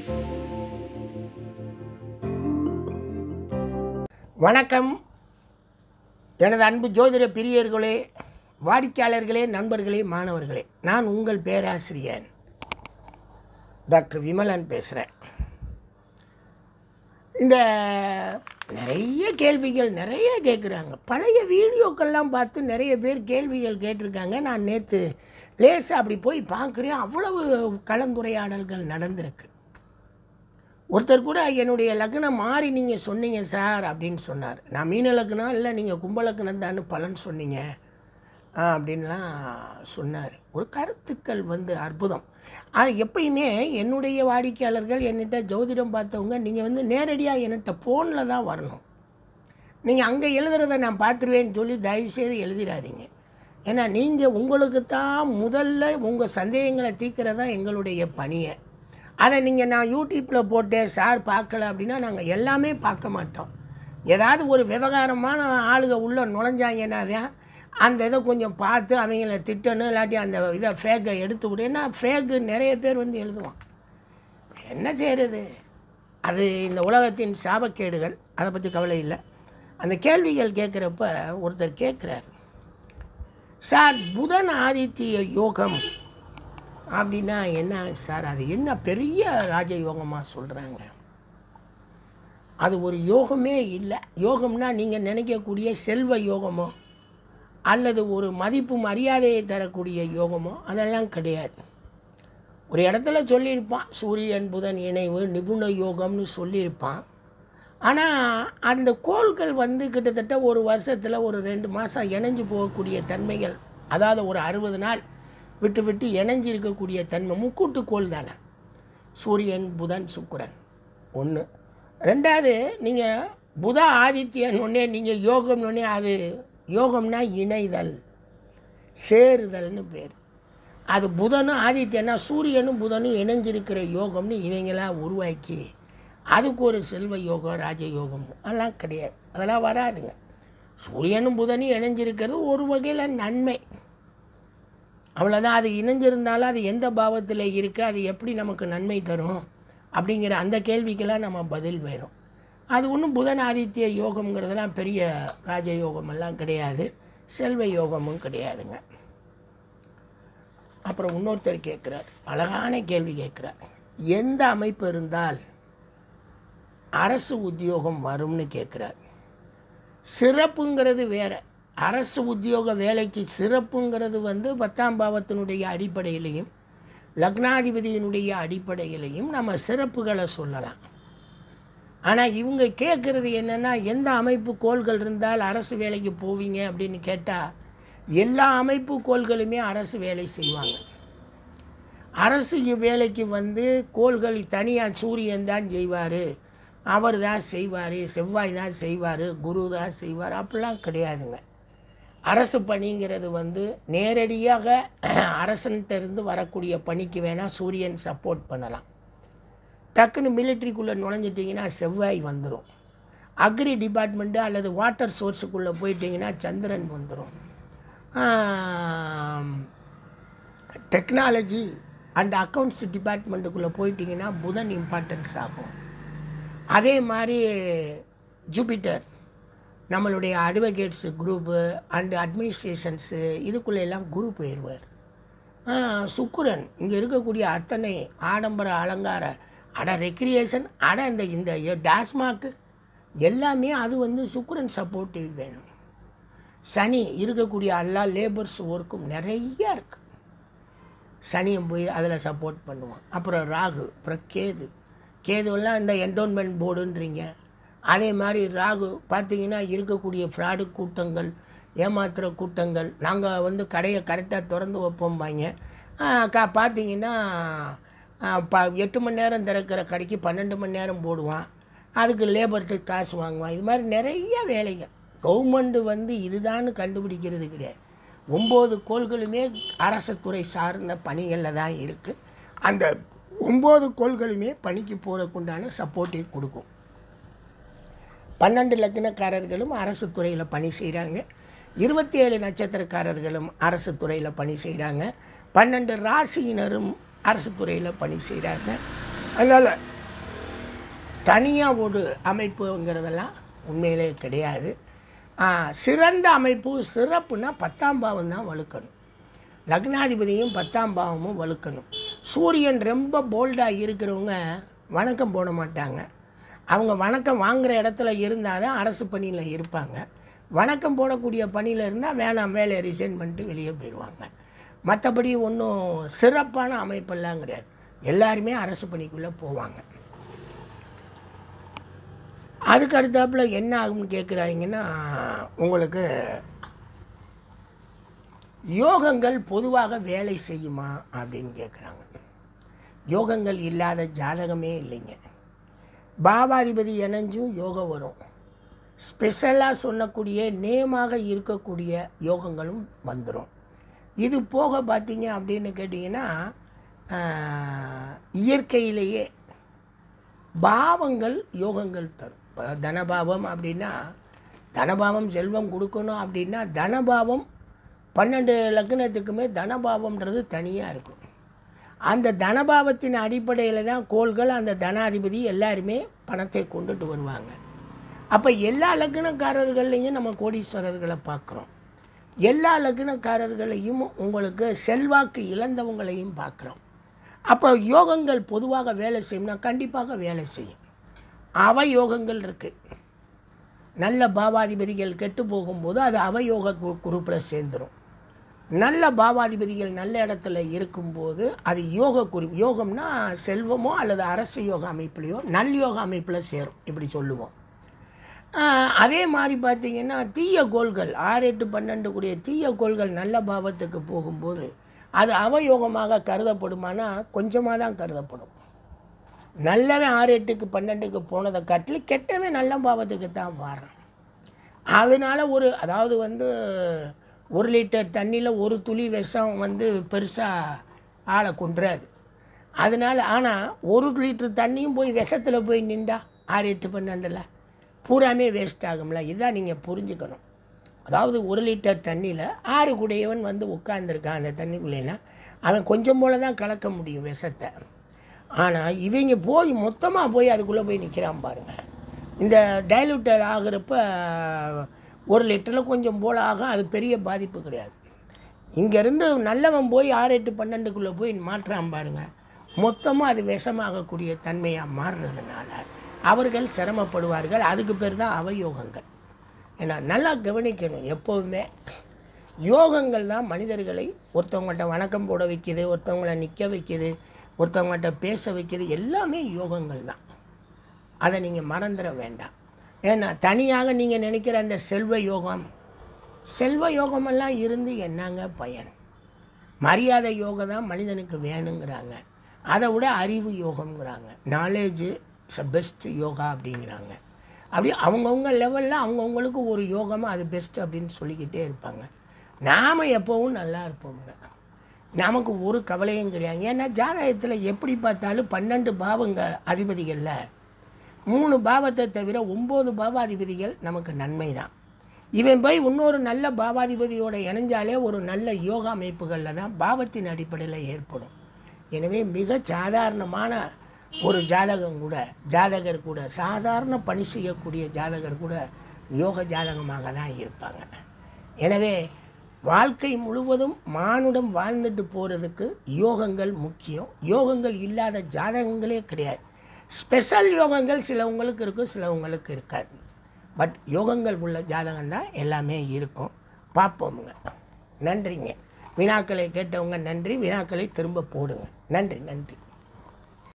வணக்கம் எனது அன்பு ஜோதிட பிரியர்களே வாடிக்கையாளர்களே நண்பர்களே மாணவர்களே நான் உங்கள் பேராசிரியர் டாக்டர் விமலன் பேசுகிறேன் இந்த நிறைய கேள்விகள் நிறைய கேட்குறாங்க பழைய வீடியோக்கள்லாம் பார்த்து நிறைய பேர் கேள்விகள் கேட்டிருக்காங்க நான் நேற்று லேசாக அப்படி போய் பார்க்குறேன் அவ்வளவு கலந்துரையாடல்கள் நடந்திருக்கு ஒருத்தர் கூட என்னுடைய லக்னம் மாறி நீங்கள் சொன்னீங்க சார் அப்படின்னு சொன்னார் நான் மீன லக்னம் இல்லை நீங்கள் கும்ப லக்னம் தான் பலன் சொன்னீங்க ஆ, அப்படின்லாம் சொன்னார் ஒரு கருத்துக்கள் வந்து அற்புதம் அது எப்பயுமே என்னுடைய வாடிக்கையாளர்கள் என்கிட்ட ஜோதிடம் பார்த்தவங்க நீங்கள் வந்து நேரடியாக என்கிட்ட ஃபோனில் தான் வரணும் நீங்கள் அங்கே எழுதுறத நான் பார்த்துருவேன்னு சொல்லி தயவுசெய்து எழுதிடாதீங்க ஏன்னா நீங்கள் உங்களுக்கு தான் முதல்ல உங்கள் சந்தேகங்களை தீர்க்கிறது தான் எங்களுடைய பணியை அதை நீங்கள் நான் யூடியூப்பில் போட்டேன் சார் பார்க்கல அப்படின்னா நாங்கள் எல்லாமே பார்க்க மாட்டோம் ஏதாவது ஒரு விவகாரமான ஆளுங்க உள்ளே நுழைஞ்சாங்கன்னா தான் அந்த இதை கொஞ்சம் பார்த்து அவங்கள திட்டணும் இல்லாட்டி அந்த இதை ஃபேக்கை எடுத்து விடு ஏன்னா ஃபேக்கு நிறைய பேர் வந்து எழுதுவான் என்ன செய்கிறது அது இந்த உலகத்தின் சாபக்கேடுகள் அதை பற்றி கவலை இல்லை அந்த கேள்விகள் கேட்குறப்ப ஒருத்தர் கேட்குறார் சார் புதன் ஆதித்ய யோகம் அப்படின்னா என்ன சார் அது என்ன பெரிய ராஜயோகமாக சொல்கிறாங்க அது ஒரு யோகமே இல்லை யோகம்னா நீங்கள் நினைக்கக்கூடிய செல்வ யோகமோ அல்லது ஒரு மதிப்பு மரியாதையை தரக்கூடிய யோகமோ அதெல்லாம் கிடையாது ஒரு இடத்துல சொல்லியிருப்பான் சூரியன் புதன் இணைவு நிபுண யோகம்னு சொல்லியிருப்பான் ஆனால் அந்த கோள்கள் வந்து கிட்டத்தட்ட ஒரு வருஷத்தில் ஒரு ரெண்டு மாதம் இணைஞ்சு போகக்கூடிய தன்மைகள் அதாவது ஒரு அறுபது நாள் விட்டு விட்டு இணைஞ்சு இருக்கக்கூடிய தன்மை முக்கூட்டு கோள் தானே சூரியன் புதன் சுக்கிரன் ஒன்று ரெண்டாவது நீங்கள் புத ஆதித்யன் ஒன்றே நீங்கள் யோகம் ஒன்றே அது யோகம்னா இணைதல் சேருதல்னு பேர் அது புதனும் ஆதித்யனா சூரியனும் புதனும் இணைஞ்சிருக்கிற யோகம்னு இவங்களா உருவாக்கி அதுக்கு ஒரு செல்வ யோகம் ராஜயோகம் அதெல்லாம் கிடையாது அதெல்லாம் வராதுங்க சூரியனும் புதனும் இணைஞ்சிருக்கிறது ஒரு வகையில் நன்மை அவ்வளோதான் அது இணைஞ்சிருந்தாலும் அது எந்த பாவத்தில் இருக்குது அது எப்படி நமக்கு நன்மை தரும் அப்படிங்கிற அந்த கேள்விக்கெல்லாம் நம்ம பதில் வேணும் அது ஒன்றும் புதன் ஆதித்ய யோகம்ங்கிறதெல்லாம் பெரிய ராஜயோகம் எல்லாம் கிடையாது செல்வ யோகமும் கிடையாதுங்க அப்புறம் இன்னொருத்தர் கேட்குறார் அழகான கேள்வி கேட்குறார் எந்த அமைப்பு இருந்தால் அரசு உத்தியோகம் வரும்னு கேட்குறார் சிறப்புங்கிறது வேற அரசு உத்தியோக வேலைக்கு சிறப்புங்கிறது வந்து பத்தாம் பாவத்தினுடைய அடிப்படையிலையும் லக்னாதிபதியினுடைய அடிப்படையிலையும் நம்ம சிறப்புகளை சொல்லலாம் ஆனால் இவங்க கேட்குறது என்னென்னா எந்த அமைப்பு கோள்கள் இருந்தால் அரசு வேலைக்கு போவீங்க அப்படின்னு கேட்டால் எல்லா அமைப்பு கோள்களுமே அரசு வேலை செய்வாங்க அரசு வேலைக்கு வந்து கோள்கள் தனியாக சூரியன் தான் செய்வார் அவர் தான் செய்வார் செவ்வாய் தான் செய்வார் குரு தான் செய்வார் அப்படிலாம் கிடையாதுங்க அரசு பணிங்கிறது வந்து நேரடியாக அரசன்கிட்ட இருந்து வரக்கூடிய பணிக்கு வேணால் சூரியன் சப்போர்ட் பண்ணலாம் டக்குன்னு மிலிட்ரிக்குள்ளே நுழைஞ்சிட்டிங்கன்னா செவ்வாய் வந்துடும் அக்ரி டிபார்ட்மெண்ட்டு அல்லது வாட்டர் சோர்ஸுக்குள்ளே போயிட்டிங்கன்னா சந்திரன் வந்துடும் டெக்னாலஜி அண்ட் அக்கௌண்ட்ஸ் டிபார்ட்மெண்ட்டுக்குள்ளே போயிட்டிங்கன்னா புதன் இம்பார்ட்டன்ஸ் ஆகும் அதே மாதிரி ஜூபிட்டர் நம்மளுடைய அட்வொகேட்ஸு குரூப்பு அண்டு அட்மினிஸ்ட்ரேஷன்ஸு இதுக்குள்ளே எல்லாம் குரு போயிடுவார் சுக்குரன் இங்கே இருக்கக்கூடிய அத்தனை ஆடம்பர அலங்கார அட ரெக்ரியேஷன் அட இந்த இந்த டாஸ்மாக்கு எல்லாமே அது வந்து சுக்குரன் சப்போர்ட்டிவ் வேணும் சனி இருக்கக்கூடிய எல்லா லேபர்ஸ் ஒர்க்கும் நிறைய இருக்குது சனியும் போய் அதில் சப்போர்ட் பண்ணுவான் அப்புறம் ராகு அப்புறம் கேது கேதுவெல்லாம் இந்த என்டோன்மெண்ட் போர்டுன்றீங்க அதே மாதிரி ராகு பார்த்தீங்கன்னா இருக்கக்கூடிய ஃப்ராடு கூட்டங்கள் ஏமாத்துகிற கூட்டங்கள் நாங்கள் வந்து கடையை கரெக்டாக திறந்து வைப்போம்பாங்க கா பார்த்தீங்கன்னா ஆ, ப எட்டு மணி நேரம் திறக்கிற கடைக்கு பன்னெண்டு மணி நேரம் போடுவான் அதுக்கு லேபர்கிட்ட காசு வாங்குவான் இது மாதிரி நிறைய வேலைகள் கவர்மெண்ட் வந்து இதுதான்னு கண்டுபிடிக்கிறது கிடையாது ஒம்பது கோள்களுமே அரசு துறை சார்ந்த பணிகளில் தான் இருக்குது அந்த ஒம்பது கோள்களுமே பணிக்கு போகிறக்குண்டான சப்போர்ட்டை கொடுக்கும் பன்னெண்டு லக்னக்காரர்களும் அரசு துறையில் பணி செய்கிறாங்க இருபத்தி ஏழு நட்சத்திரக்காரர்களும் அரசு துறையில் பணி செய்கிறாங்க பன்னெண்டு ராசியினரும் அரசு துறையில் பணி செய்கிறாங்க அதனால் தனியாக ஒரு அமைப்புங்கிறதெல்லாம் உண்மையிலே கிடையாது ஆ, சிறந்த அமைப்பு சிறப்புனா பத்தாம் பாவம் தான் வலுக்கணும் லக்னாதிபதியும் பத்தாம் பாவமும் வலுக்கணும் சூரியன் ரொம்ப போல்டாக இருக்கிறவங்க வணக்கம் போட மாட்டாங்க அவங்க வணக்கம் வாங்குகிற இடத்துல இருந்தால் தான் அரசு பணியில் இருப்பாங்க வணக்கம் போடக்கூடிய பணியில் இருந்தால் வேணாம் வேலையை ரிசைன் பண்ணிட்டு வெளியே போயிடுவாங்க மற்றபடி ஒன்றும் சிறப்பான அமைப்பெல்லாம் கிடையாது எல்லாருமே அரசு பணிக்குள்ளே போவாங்க அதுக்கு அடுத்தாப்புல என்ன ஆகும்னு கேட்குறாங்கன்னா உங்களுக்கு யோகங்கள் பொதுவாக வேலை செய்யுமா அப்படின்னு கேட்குறாங்க யோகங்கள் இல்லாத ஜாதகமே இல்லைங்க பாவாதிபதி இணைஞ்சும் யோகம் வரும் ஸ்பெஷலாக சொல்லக்கூடிய நேமாக இருக்கக்கூடிய யோகங்களும் வந்துடும் இது போக பார்த்தீங்க அப்படின்னு கேட்டிங்கன்னா ஆஹ், இயற்கையிலேயே பாவங்கள் யோகங்கள் தரும் இப்போ தனபாவம் அப்படின்னா தனபாவம் செல்வம் கொடுக்கணும் அப்படின்னா தனபாவம் பன்னெண்டு லக்னத்துக்குமே தனபாவம்ன்றது தனியாக இருக்கும் அந்த தனபாவத்தின் அடிப்படையில் தான் கோள்கள் அந்த தனாதிபதி எல்லாருமே பணத்தை கொண்டுட்டு வருவாங்க அப்போ எல்லா லக்னக்காரர்கள்லையும் நம்ம கோடீஸ்வரர்களை பார்க்குறோம் எல்லா லக்னக்காரர்களையும் உங்களுக்கு செல்வாக்கு இழந்தவங்களையும் பார்க்குறோம் அப்போ யோகங்கள் பொதுவாக வேலை செய்யும்னா கண்டிப்பாக வேலை செய்யும் அவ யோகங்கள் இருக்குது நல்ல பாவாதிபதிகள் கெட்டு போகும்போது அது அவயோக குரூப்பில் சேர்ந்துடும் நல்ல பாவாதிபதிகள் நல்ல இடத்துல இருக்கும்போது அது யோக குறி யோகம்னா செல்வமோ அல்லது அரசு யோக அமைப்புலையோ நல் யோக அமைப்பில் சேரும் இப்படி சொல்லுவோம் ஆஹ், அதே மாதிரி பார்த்தீங்கன்னா தீய கோள்கள் ஆறு எட்டு பன்னெண்டு கூடிய தீய கோள்கள் நல்ல பாவத்துக்கு போகும்போது அது அவயோகமாக கருதப்படுமானா கொஞ்சமாக தான் கருதப்படும் நல்லவன் ஆறு எட்டுக்கு பன்னெண்டுக்கு போனதை காட்டிலும் கெட்டவன் நல்ல பாவத்துக்கு தான் வாரான் அதனால ஒரு அதாவது வந்து ஒரு லிட்டர் தண்ணியில் ஒரு துளி விஷம் வந்து பெருசாக ஆளை கொன்றாது அதனால் ஆனால் ஒரு லிட்டர் தண்ணியும் போய் விஷத்தில் போய் நின்றா ஆறு எட்டு பன்னெண்டில் பூராமே வேஸ்ட் ஆகும்ல இதான் நீங்கள் புரிஞ்சுக்கணும் அதாவது ஒரு லிட்டர் தண்ணியில் ஆறு குடையவன் வந்து உட்காந்துருக்கான் அந்த தண்ணிக்குள்ளேனா அவன் கொஞ்சம் போல தான் கலக்க முடியும் விஷத்தை ஆனால் இவங்க போய் மொத்தமாக போய் அதுக்குள்ளே போய் நிற்கிறான் பாருங்கள் இந்த டைலூட்டர் ஆகிறப்ப ஒரு லிட்டரில் கொஞ்சம் போல ஆகும் அது பெரிய பாதிப்பு கிடையாது இங்கேருந்து நல்லவன் போய் ஆறு எட்டு பன்னெண்டுக்குள்ளே போய் மாற்றான் பாருங்க மொத்தமாக அது விஷமாகக்கூடிய தன்மையாக மாறுறதுனால அவர்கள் சிரமப்படுவார்கள் அதுக்கு பேர் தான் அவயோகங்கள் ஏன்னா நல்லா கவனிக்கணும் எப்போதுமே யோகங்கள் தான் மனிதர்களை ஒருத்தவங்கள்ட்ட வணக்கம் போட வைக்கிது ஒருத்தவங்கள நிற்க வைக்கிது ஒருத்தவங்கள்ட்ட பேச வைக்கிது எல்லாமே யோகங்கள் தான் அதை நீங்கள் மறந்துட வேண்டாம் ஏன்னா தனியாக நீங்கள் நினைக்கிற அந்த செல்வ யோகம் செல்வ யோகமெல்லாம் இருந்து என்னங்க பயன் மரியாதை யோகம் தான் மனிதனுக்கு வேணுங்கிறாங்க அதை விட அறிவு யோகம்ங்கிறாங்க knowledge is a best yoga அப்படிங்கிறாங்க அப்படி அவங்கவுங்க லெவலில் அவங்கவுங்களுக்கு ஒரு யோகமாக அது பெஸ்ட் அப்படின்னு சொல்லிக்கிட்டே இருப்பாங்க நாம் எப்போவும் நல்லா இருப்போங்க நமக்கு ஒரு கவலையும் கிடையாது ஏன்னா ஜாதகத்தில் எப்படி பார்த்தாலும் பன்னெண்டு பாவங்க அதிபதிகளில் மூணு பாவத்தை தவிர ஒம்பது பாவாதிபதிகள் நமக்கு நன்மை தான் இவன் போய் இன்னொரு நல்ல பாவாதிபதியோட இணைஞ்சாலே ஒரு நல்ல யோகா அமைப்புகளில் தான் பாவத்தின் அடிப்படையில் ஏற்படும் எனவே மிக சாதாரணமான ஒரு ஜாதகம் கூட ஜாதகர் கூட சாதாரண பணி செய்யக்கூடிய ஜாதகர் கூட யோக ஜாதகமாக தான் இருப்பாங்க எனவே வாழ்க்கை முழுவதும் மானுடம் வாழ்ந்துட்டு போகிறதுக்கு யோகங்கள் முக்கியம் யோகங்கள் இல்லாத ஜாதகங்களே கிடையாது ஸ்பெஷல் யோகங்கள் சிலவங்களுக்கு இருக்கும் சிலவங்களுக்கு இருக்காது பட் யோகங்கள் உள்ள ஜாதகம் தான் எல்லாமே இருக்கும் பார்ப்போமுங்க நன்றிங்க வினாக்களை கேட்டவங்க நன்றி வினாக்களை திரும்ப போடுங்க நன்றி நன்றி